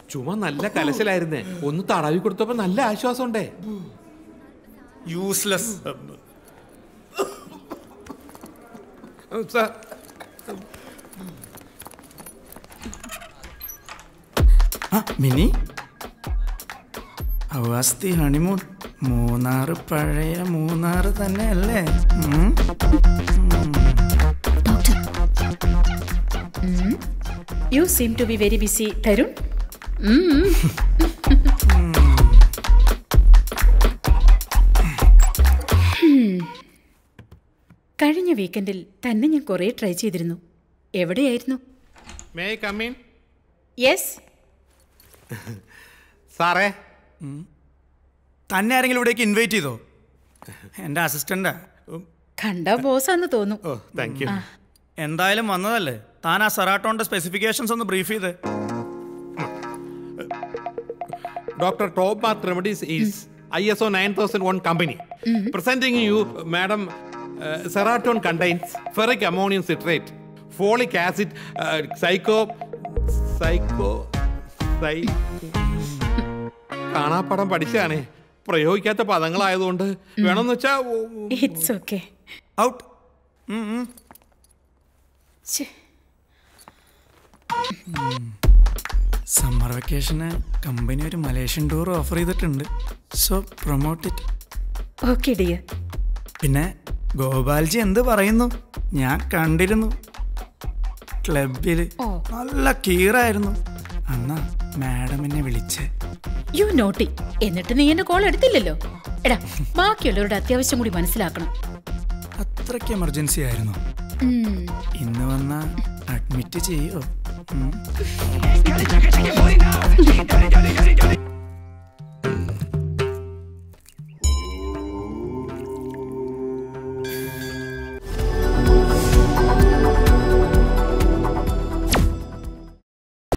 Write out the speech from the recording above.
ചുമ നല്ല കലശലായിരുന്നേ ഒന്ന് തടവി കൊടുത്തപ്പോ നല്ല ആശ്വാസം ഉണ്ടേ യൂസ്ലെസ് സാർ ആ മിനി അവസ്തി ഹണിമൂൺ മൂന്നാറ് പഴയ മൂന്നാറ് തന്നെ അല്ലേ ഉം? You seem to be very busy Tarun കഴിഞ്ഞ വീക്കെൻഡിൽ തന്നെ ഞാൻ കുറേ ട്രൈ ചെയ്തിരുന്നു എവിടെയായിരുന്നു മേ കമ്മീൻ യെസ് സാറേ തന്നെ ആരെങ്കിലും ഇവിടേക്ക് ഇൻവൈറ്റ് ചെയ്തോ എൻ്റെ അസിസ്റ്റൻ്റാ കണ്ട ബോസാന്ന് തോന്നും ഓ താങ്ക് യു എന്തായാലും വന്നതല്ലേ താൻ ആ സെറാട്ടോന്റെ സ്പെസിഫിക്കേഷൻസ് ഒന്ന് ബ്രീഫ് ചെയ്ത് Dr. Top Bath Remedies is ISO 9001 company. Presenting you, Madam, uh, Seraton contains ferric ammonium citrate, folic acid, uh, psycho, psycho, psy കാണാപ്പടം പഠിച്ചാണേ പ്രയോഗിക്കാത്ത പദങ്ങളായതുകൊണ്ട് വേണമെന്ന് വെച്ചാ oh, it's okay out summer വെക്കേഷന് കമ്പനി ഒരു മലേഷ്യൻ ടൂർ ഓഫർ ചെയ്തിട്ടുണ്ട് so promote it okay dear പിന്നെ ഗോപാൽജി എന്ത് പറയുന്നു ഞാൻ കണ്ടിരുന്നു ക്ലബിൽ ഓ. നല്ല കീറായിരുന്നു അന്നാ മാഡം എന്നെ വിളിച്ചേ യു നോട്ടി എന്നിട്ട് നീ എന്റെ കോൾ എടുത്തില്ലല്ലോ എടാ ബാക്കിയുള്ളവരുടെ അത്യാവശ്യം കൂടി മനസ്സിലാക്കണം അത്രയ്ക്ക് എമർജൻസി ആയിരുന്നു ഉം. ഇന്ന് വന്ന അഡ്മിറ്റ് ചെയ്യോ ഉം.